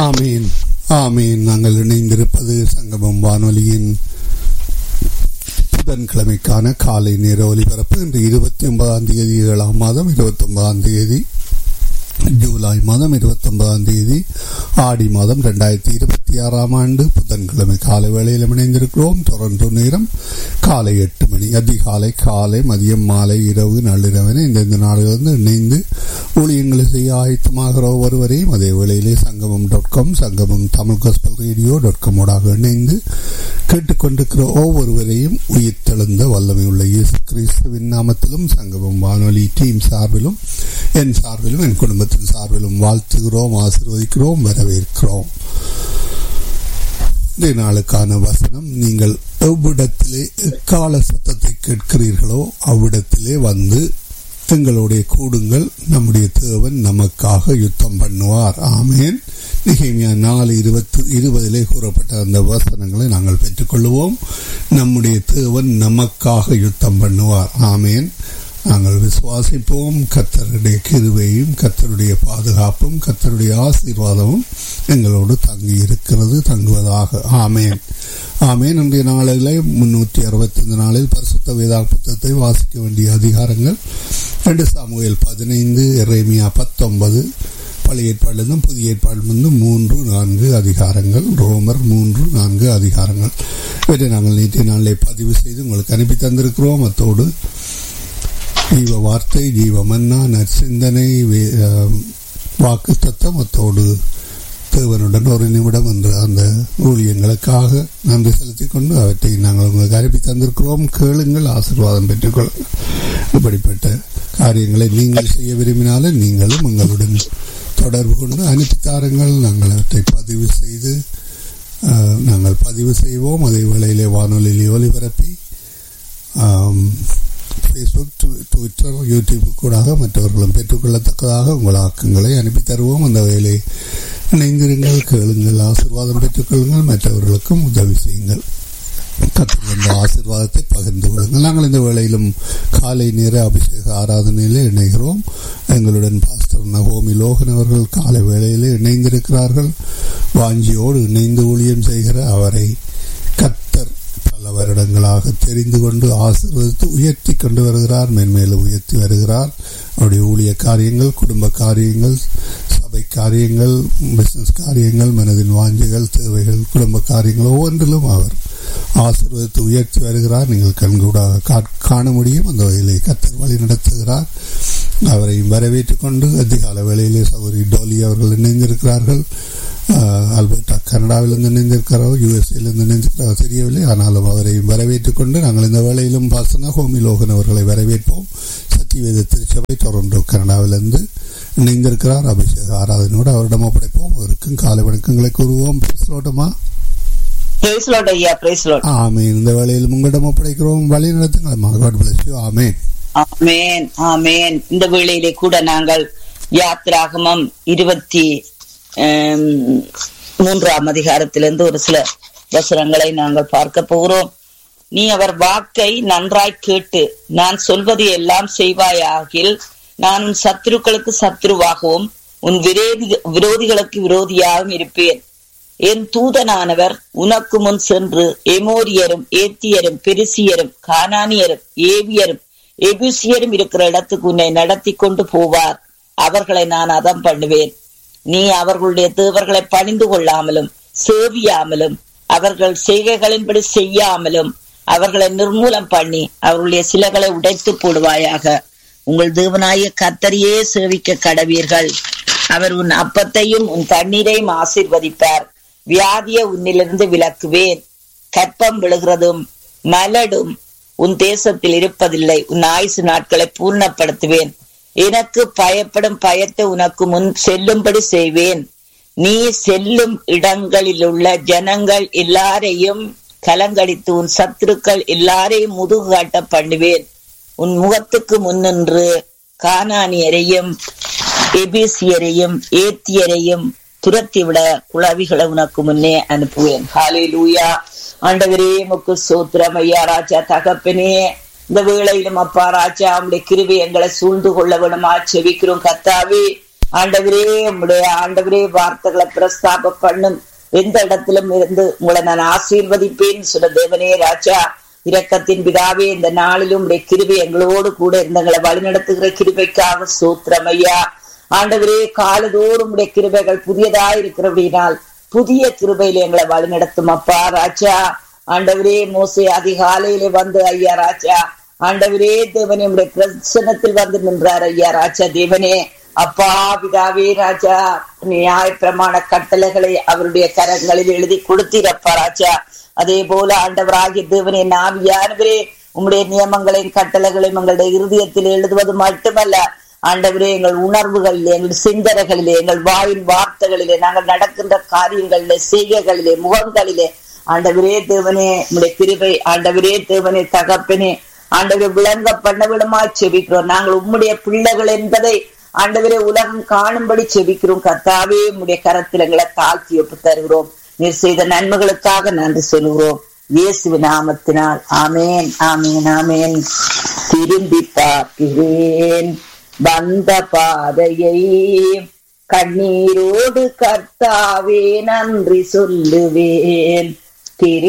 ஆமீன் ஆமீன் நாங்கள் இணைந்திருப்பது சங்கமம் வானொலியின் புதன்கிழமைக்கான காலை நேர ஒலிபரப்பு இன்று இருபத்தி ஒன்பதாம் தேதி ஏழாம் மாதம் இருபத்தி ஒன்பதாம் தேதி ஜூலை மாதம் இருபத்தி ஒன்பதாம் தேதி ஆடி மாதம் ரெண்டாயிரத்தி இருபத்தி ஆறாம் ஆண்டு புதன்கிழமை காலை வேளையில் இணைந்திருக்கிறோம் தொடர்ந்து நேரம் காலை எட்டு மணி அதிகாலை காலை மதியம் மாலை இரவு நள்ளிரவன இந்தந்த நாடுகளிலிருந்து இணைந்து ஊழியங்களை செய்ய ஆயத்தமாகிற ஒருவரையும் அதே வேளையிலே சங்கமம் dot com Sangamam Tamil gospel radio dot காமோடாக இணைந்து கேட்டுக்கொண்டிருக்கிற ஒவ்வொருவரையும் உயிர்த்தெழுந்த வல்லமை உள்ள இயேசு கிறிஸ்துவின் நாமத்திலும் சங்கமம் வானொலி டீம் சார்பிலும் என் சார்பிலும் என் குடும்பத்தின் சார்பிலும் வாழ்த்துகிறோம் ஆசிர்வதிக்கிறோம் வரவேற்கிறோம் இந்த நாளுக்கான வசனம் நீங்கள் எவ்விடத்திலே எக்கால சத்தத்தை கேட்கிறீர்களோ அவ்விடத்திலே வந்து எங்களுடைய கூடுங்கள் நம்முடைய தேவன் நமக்காக யுத்தம் பண்ணுவார் ஆமேன் நிகழ்மையா நாலு இருபத்து இருபதிலே கூறப்பட்ட அந்த வசனங்களை நாங்கள் பெற்றுக்கொள்வோம் நம்முடைய தேவன் நமக்காக யுத்தம் பண்ணுவார் ஆமேன் நாங்கள் விசுவாசிப்போம் கத்தருடைய கிருவையும் கத்தருடைய பாதுகாப்பும் கத்தருடைய ஆசீர்வாதமும் எங்களோடு தங்கி இருக்கிறது தங்குவதாக ஆமேன் ஆமேன் இன்றைய நாளில் முன்னூற்றி அறுபத்தைந்து நாளில் பரிசுத்த வேதா புத்தகத்தை வாசிக்க வேண்டிய அதிகாரங்கள் ரெண்டு சாமுவேல் பதினைந்து எரேமியா பத்தொன்பது பழைய ஏற்பாடிலிருந்தும் புதிய ஏற்பாடிலிருந்தும் மூன்று நான்கு அதிகாரங்கள் ரோமர் மூன்று நான்கு அதிகாரங்கள் இவற்றை நாங்கள் நேற்றைய நாளிலே பதிவு செய்து உங்களுக்கு அனுப்பி தந்திருக்கிறோம் அத்தோடு ஜீவ வார்த்தை ஜீவ மன்னா நற்சிந்தனை வாக்கு தத்தம் அத்தோடு தேவனுடன் ஒரு நிமிடம் என்ற அந்த ஊழியங்களுக்காக நன்றி செலுத்திக் கொண்டு அவற்றை நாங்கள் உங்களுக்கு அனுப்பி தந்திருக்கிறோம் கேளுங்கள் ஆசீர்வாதம் பெற்றுக்கொள்ளுங்கள் இப்படிப்பட்ட காரியங்களை நீங்கள் செய்ய விரும்பினாலும் நீங்களும் எங்களுடன் தொடர்பு கொண்டு அனுப்பி தாருங்கள் நாங்கள் அவற்றை பதிவு செய்து நாங்கள் பதிவு செய்வோம் அதே வேளையிலே வானொலியிலே ஒலிபரப்பி ஃபேஸ்புக் ட்விட்டர் யூடியூப் கூடாக மற்றவர்களும் பெற்றுக்கொள்ளத்தக்கதாக உங்கள் ஆக்கங்களை அனுப்பி தருவோம் அந்த வேலை இணைந்திருங்கள் கேளுங்கள் ஆசிர்வாதம் பெற்றுக்கொள்ளுங்கள் மற்றவர்களுக்கும் உதவி செய்யுங்கள் கற்றுக்கொண்ட ஆசிர்வாதத்தை பகிர்ந்து கொள்ளுங்கள் நாங்கள் இந்த வேளையிலும் காலை நேர அபிஷேக ஆராதனையிலே இணைகிறோம் எங்களுடன் பாஸ்டர் நகோமி லோகன் அவர்கள் காலை வேளையிலே இணைந்திருக்கிறார்கள் வாஞ்சியோடு இணைந்து ஊழியம் செய்கிற அவரை கத்தர் பல வருடங்களாக தெரிந்து கொண்டு ஆசீர்வதித்து உயர்த்தி கொண்டு வருகிறார் மேன்மேலும் உயர்த்தி வருகிறார் அவருடைய ஊழிய காரியங்கள் குடும்ப காரியங்கள் சபை காரியங்கள் பிசினஸ் காரியங்கள் மனதின் வாஞ்சிகள் தேவைகள் குடும்ப காரியங்கள் ஒவ்வொன்றிலும் அவர் ஆசீர்வதித்து உயர்த்தி வருகிறார் நீங்கள் கண்கூடாக காண முடியும் அந்த வகையிலே கத்தர் வழி நடத்துகிறார் அவரையும் வரவேற்றுக் கொண்டு அதிகால வேளையிலே சௌரி டோலி அவர்கள் இணைந்திருக்கிறார்கள் அல்பர்டா கனடாவிலிருந்து இணைந்திருக்கிறார் யுஎஸ்ஏலிருந்து இணைந்திருக்கிறார் தெரியவில்லை ஆனாலும் அவரை வரவேற்றுக் கொண்டு நாங்கள் இந்த வேளையிலும் பாசனா ஹோமி லோகன் அவர்களை வரவேற்போம் சத்தியவேத திருச்சபை டொரண்டோ கனடாவிலிருந்து இணைந்திருக்கிறார் அபிஷேக ஆராதனோடு அவரிடம் ஒப்படைப்போம் அவருக்கும் காலை வணக்கங்களை கூறுவோம் பேசலோட்டமா ஆமேன் இந்த வேளையில் உங்களிடம் ஒப்படைக்கிறோம் வழி நடத்துங்கள் ஆமேன் ஆமேன் ஆமேன் இந்த வேளையிலே கூட நாங்கள் யாத்ராகமம் இருபத்தி மூன்றாம் அதிகாரத்திலிருந்து ஒரு சில வசனங்களை நாங்கள் பார்க்க போகிறோம் நீ அவர் வாக்கை நன்றாய் கேட்டு நான் சொல்வது எல்லாம் செய்வாயாகில் நான் உன் சத்துருக்களுக்கு சத்துருவாகவும் உன் விரோதி விரோதிகளுக்கு விரோதியாகவும் இருப்பேன் என் தூதனானவர் உனக்கு முன் சென்று எமோரியரும் ஏத்தியரும் பெருசியரும் கானானியரும் ஏவியரும் எபுசியரும் இருக்கிற இடத்துக்கு உன்னை நடத்தி கொண்டு போவார் அவர்களை நான் அதம் பண்ணுவேன் நீ அவர்களுடைய தேவர்களை பணிந்து கொள்ளாமலும் சேவியாமலும் அவர்கள் செய்கைகளின்படி செய்யாமலும் அவர்களை நிர்மூலம் பண்ணி அவர்களுடைய சிலைகளை உடைத்து போடுவாயாக உங்கள் தேவனாய கத்தரியே சேவிக்க கடவீர்கள் அவர் உன் அப்பத்தையும் உன் தண்ணீரையும் ஆசிர்வதிப்பார் வியாதிய உன்னிலிருந்து விலக்குவேன் கற்பம் விழுகிறதும் மலடும் உன் தேசத்தில் இருப்பதில்லை உன் ஆயுசு நாட்களை பூர்ணப்படுத்துவேன் எனக்கு பயப்படும் பயத்தை உனக்கு முன் செல்லும்படி செய்வேன் நீ செல்லும் இடங்களில் உள்ள ஜனங்கள் எல்லாரையும் கலங்கடித்து உன் சத்துருக்கள் எல்லாரையும் முதுகு காட்ட பண்ணுவேன் உன் முகத்துக்கு முன்னின்று கானானியரையும் எபிசியரையும் ஏத்தியரையும் துரத்திவிட குழவிகளை உனக்கு முன்னே அனுப்புவேன் ஹாலே லூயா ஆண்டவரே முக்கு சோத்திரம் ஐயா ராஜா தகப்பனே இந்த வேளையிலும் அப்பா ராஜா அவருடைய கிருவி எங்களை சூழ்ந்து கொள்ள வேணுமா செவிக்கிறோம் கத்தாவே ஆண்டவரே உம்முடைய ஆண்டவரே வார்த்தைகளை பிரஸ்தாப பண்ணும் எந்த இடத்திலும் இருந்து உங்களை நான் ஆசீர்வதிப்பேன் சொன்ன தேவனே ராஜா இரக்கத்தின் பிதாவே இந்த நாளிலும் உடைய கிருபை எங்களோடு கூட இருந்தங்களை வழிநடத்துகிற கிருபைக்காக சூத்திரம் ஐயா ஆண்டவரே காலதோறும் உடைய கிருபைகள் புதியதா இருக்கிறபடினால் புதிய கிருபையில எங்களை வழிநடத்தும் அப்பா ராஜா ஆண்டவரே மோசே அதிகாலையிலே வந்து ஐயா ராஜா ஆண்டவரே தேவனே உடைய பிரசனத்தில் வந்து நின்றார் ஐயா ராஜா தேவனே அப்பா பிதாவே ராஜா நியாய பிரமாண கட்டளைகளை அவருடைய கரங்களில் எழுதி கொடுத்தீரப்பா ராஜா அதே போல ஆண்டவராகிய தேவனே நாவியானவரே உம்முடைய நியமங்களையும் கட்டளைகளையும் எங்களுடைய இருதயத்தில் எழுதுவது மட்டுமல்ல ஆண்டவரே எங்கள் உணர்வுகளிலே எங்கள் சிந்தனைகளிலே எங்கள் வாயின் வார்த்தைகளிலே நாங்கள் நடக்கின்ற காரியங்களிலே செய்கைகளிலே முகங்களிலே ஆண்டவரே தேவனே உம்முடைய கிருபை ஆண்டவரே தேவனே தகப்பனே ஆண்டவரை விளங்க பண்ண விடமா செபிக்கிறோம் நாங்கள் உம்முடைய பிள்ளைகள் என்பதை ஆண்டவரே உலகம் காணும்படி செபிக்கிறோம் கர்த்தாவே உம்முடைய கரத்தில் எங்களை தாழ்த்தி ஒப்பு தருகிறோம் நீர் செய்த நன்மைகளுக்காக நன்றி சொல்கிறோம் இயேசு நாமத்தினால் ஆமேன் ஆமேன் ஆமேன் திரும்பி பார்க்கிறேன் வந்த பாதையை கண்ணீரோடு கர்த்தாவே நன்றி சொல்லுவேன் திரு